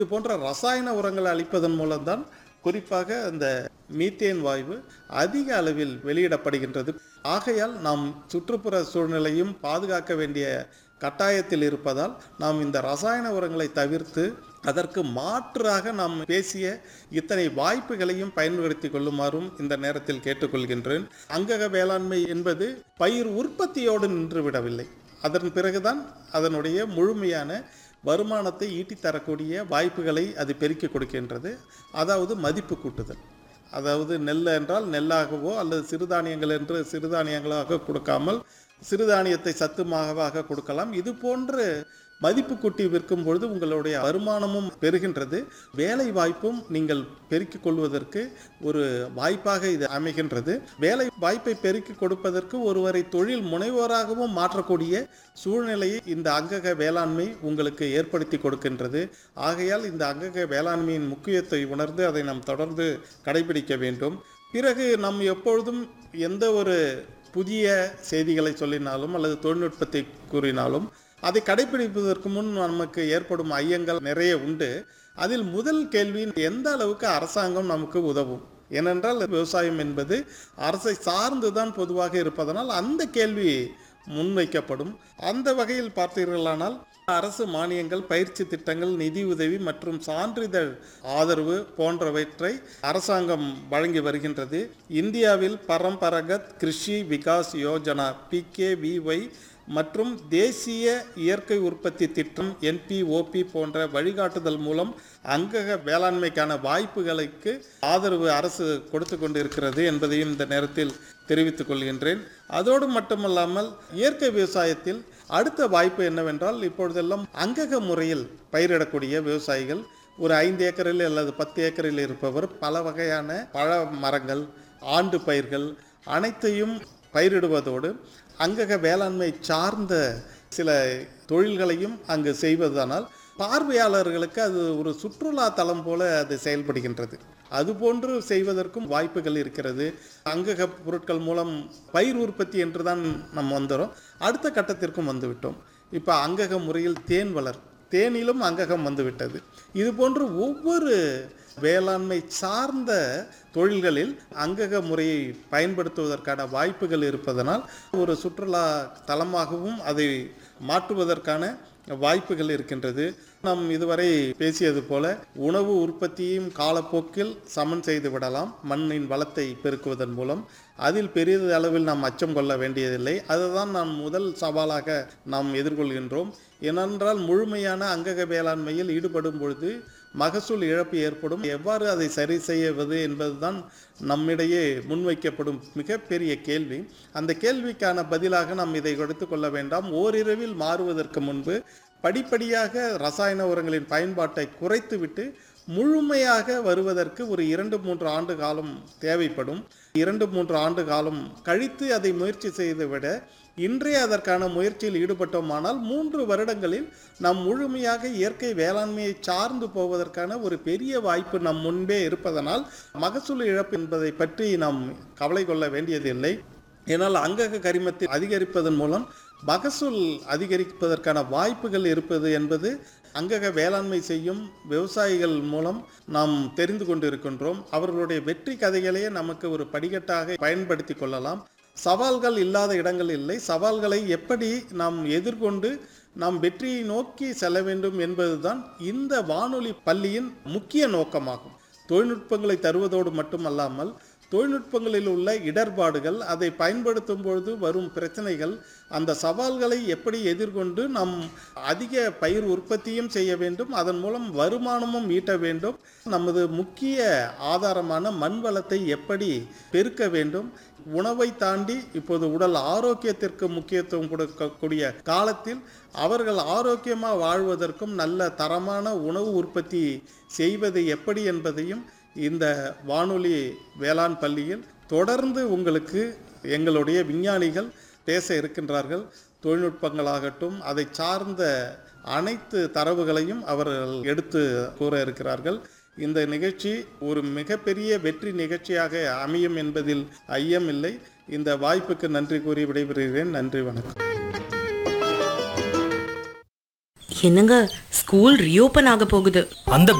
இது போன்ற ரசாயன உரங்களை அளிப்பதன் மூலம்தான் குறிப்பாக அந்த மீத்தேன் வாயு அதிக அளவில் வெளியிடப்படுகின்றது ஆகையால் நாம் சுற்றுப்புற சூழ்நிலையும் பாதுகாக்க வேண்டிய கட்டாயத்தில் இருப்பதால் நாம் இந்த ரசாயன உரங்களை தவிர்த்து அதற்கு மாற்றாக நாம் பேசிய இத்தனை வாய்ப்புகளையும் பயன்படுத்தி கொள்ளுமாறும் இந்த நேரத்தில் கேட்டுக்கொள்கின்றேன் அங்கக வேளாண்மை என்பது பயிர் உற்பத்தியோடு நின்றுவிடவில்லை அதன் பிறகுதான் அதனுடைய முழுமையான வருமானத்தை ஈட்டித் தரக்கூடிய வாய்ப்புகளை அது பெருக்கிக் கொடுக்கின்றது அதாவது மதிப்பு கூட்டுதல் அதாவது நெல் என்றால் நெல்லாகவோ அல்லது சிறுதானியங்கள் என்று சிறுதானியங்களாக கொடுக்காமல் சிறுதானியத்தை சத்துமாகவாக கொடுக்கலாம் இது போன்று மதிப்பு கூட்டி விற்கும் பொழுது உங்களுடைய வருமானமும் பெறுகின்றது வேலை வாய்ப்பும் நீங்கள் பெருக்கிக் கொள்வதற்கு ஒரு வாய்ப்பாக இது அமைகின்றது வேலை வாய்ப்பை பெருக்கிக் கொடுப்பதற்கு ஒருவரை தொழில் முனைவோராகவும் மாற்றக்கூடிய சூழ்நிலையை இந்த அங்கக வேளாண்மை உங்களுக்கு ஏற்படுத்தி கொடுக்கின்றது ஆகையால் இந்த அங்கக வேளாண்மையின் முக்கியத்தை உணர்ந்து அதை நாம் தொடர்ந்து கடைபிடிக்க வேண்டும் பிறகு நாம் எப்பொழுதும் எந்த ஒரு புதிய செய்திகளை சொல்லினாலும் அல்லது தொழில்நுட்பத்தை கூறினாலும் அதை கடைபிடிப்பதற்கு முன் நமக்கு ஏற்படும் ஐயங்கள் நிறைய உண்டு அதில் முதல் கேள்வி எந்த அளவுக்கு அரசாங்கம் நமக்கு உதவும் ஏனென்றால் விவசாயம் என்பது அரசை சார்ந்துதான் பொதுவாக இருப்பதனால் அந்த கேள்வி முன்வைக்கப்படும் அந்த வகையில் பார்த்தீர்களானால் அரசு மானியங்கள் பயிற்சி திட்டங்கள் நிதி உதவி மற்றும் சான்றிதழ் ஆதரவு போன்றவற்றை அரசாங்கம் வழங்கி வருகின்றது இந்தியாவில் பரம்பரகத் கிருஷி விகாஸ் யோஜனா பிகேவிஒய் மற்றும் தேசிய இயற்கை உற்பத்தி திட்டம் என்பிஓபி போன்ற வழிகாட்டுதல் மூலம் அங்கக வேளாண்மைக்கான வாய்ப்புகளுக்கு ஆதரவு அரசு கொடுத்து கொண்டிருக்கிறது என்பதையும் இந்த நேரத்தில் தெரிவித்துக் கொள்கின்றேன் அதோடு மட்டுமல்லாமல் இயற்கை விவசாயத்தில் அடுத்த வாய்ப்பு என்னவென்றால் இப்பொழுதெல்லாம் அங்கக முறையில் பயிரிடக்கூடிய விவசாயிகள் ஒரு ஐந்து ஏக்கரில் அல்லது பத்து ஏக்கரில் இருப்பவர் பல வகையான பழ மரங்கள் ஆண்டு பயிர்கள் அனைத்தையும் பயிரிடுவதோடு அங்கக வேளாண்மை சார்ந்த சில தொழில்களையும் அங்கு செய்வதனால் பார்வையாளர்களுக்கு அது ஒரு சுற்றுலா தலம் போல அது செயல்படுகின்றது அதுபோன்று செய்வதற்கும் வாய்ப்புகள் இருக்கிறது அங்கக பொருட்கள் மூலம் பயிர் உற்பத்தி என்று தான் நம்ம வந்துடும் அடுத்த கட்டத்திற்கும் வந்துவிட்டோம் இப்போ அங்கக முறையில் தேன் வளர் தேனிலும் அங்ககம் வந்துவிட்டது இது போன்று ஒவ்வொரு வேளாண்மை சார்ந்த தொழில்களில் அங்கக முறையை பயன்படுத்துவதற்கான வாய்ப்புகள் இருப்பதனால் ஒரு சுற்றுலா தலமாகவும் அதை மாற்றுவதற்கான வாய்ப்புகள் இருக்கின்றது நாம் இதுவரை பேசியது போல உணவு உற்பத்தியும் காலப்போக்கில் சமன் செய்து விடலாம் மண்ணின் வளத்தை பெருக்குவதன் மூலம் அதில் பெரிய அளவில் நாம் அச்சம் கொள்ள வேண்டியதில்லை அதுதான் நாம் முதல் சவாலாக நாம் எதிர்கொள்கின்றோம் ஏனென்றால் முழுமையான அங்கக வேளாண்மையில் ஈடுபடும் பொழுது மகசூல் இழப்பு ஏற்படும் எவ்வாறு அதை சரி செய்வது என்பதுதான் நம்மிடையே முன்வைக்கப்படும் மிகப்பெரிய கேள்வி அந்த கேள்விக்கான பதிலாக நாம் இதை எடுத்துக்கொள்ள வேண்டாம் ஓரிரவில் மாறுவதற்கு முன்பு படிப்படியாக ரசாயன உரங்களின் பயன்பாட்டை குறைத்துவிட்டு முழுமையாக வருவதற்கு ஒரு இரண்டு மூன்று ஆண்டு காலம் தேவைப்படும் இரண்டு மூன்று ஆண்டு காலம் கழித்து அதை முயற்சி செய்து விட இன்றே அதற்கான முயற்சியில் ஈடுபட்டோமானால் மூன்று வருடங்களில் நாம் முழுமையாக இயற்கை வேளாண்மையை சார்ந்து போவதற்கான ஒரு பெரிய வாய்ப்பு நம் முன்பே இருப்பதனால் மகசூல் இழப்பு என்பதை பற்றி நாம் கவலை கொள்ள வேண்டியதில்லை ஏனால் அங்கக கரிமத்தை அதிகரிப்பதன் மூலம் மகசூல் அதிகரிப்பதற்கான வாய்ப்புகள் இருப்பது என்பது அங்கக வேளாண்மை செய்யும் விவசாயிகள் மூலம் நாம் தெரிந்து கொண்டிருக்கின்றோம் அவர்களுடைய வெற்றி கதைகளையே நமக்கு ஒரு படிக்கட்டாக பயன்படுத்தி கொள்ளலாம் சவால்கள் இல்லாத இடங்கள் இல்லை சவால்களை எப்படி நாம் எதிர்கொண்டு நாம் வெற்றியை நோக்கி செல்ல வேண்டும் என்பதுதான் இந்த வானொலி பள்ளியின் முக்கிய நோக்கமாகும் தொழில்நுட்பங்களை தருவதோடு மட்டுமல்லாமல் தொழில்நுட்பங்களில் உள்ள இடர்பாடுகள் அதை பயன்படுத்தும் பொழுது வரும் பிரச்சனைகள் அந்த சவால்களை எப்படி எதிர்கொண்டு நாம் அதிக பயிர் உற்பத்தியும் செய்ய வேண்டும் அதன் மூலம் வருமானமும் ஈட்ட வேண்டும் நமது முக்கிய ஆதாரமான மண் வளத்தை எப்படி பெருக்க வேண்டும் உணவை தாண்டி இப்போது உடல் ஆரோக்கியத்திற்கு முக்கியத்துவம் கொடுக்கக்கூடிய காலத்தில் அவர்கள் ஆரோக்கியமாக வாழ்வதற்கும் நல்ல தரமான உணவு உற்பத்தி செய்வது எப்படி என்பதையும் இந்த வானொலி வேளாண் பள்ளியில் தொடர்ந்து உங்களுக்கு எங்களுடைய விஞ்ஞானிகள் பேச இருக்கின்றார்கள் தொழில்நுட்பங்களாகட்டும் அதை சார்ந்த அனைத்து தரவுகளையும் அவர்கள் எடுத்து கூற இருக்கிறார்கள் இந்த நிகழ்ச்சி ஒரு மிகப்பெரிய வெற்றி நிகழ்ச்சியாக அமையும் என்பதில் ஐயமில்லை இந்த வாய்ப்புக்கு நன்றி கூறி விடைபெறுகிறேன் நன்றி வணக்கம் என்னங்க ஸ்கூல் ரீஓபன் ஆக போகுது அந்த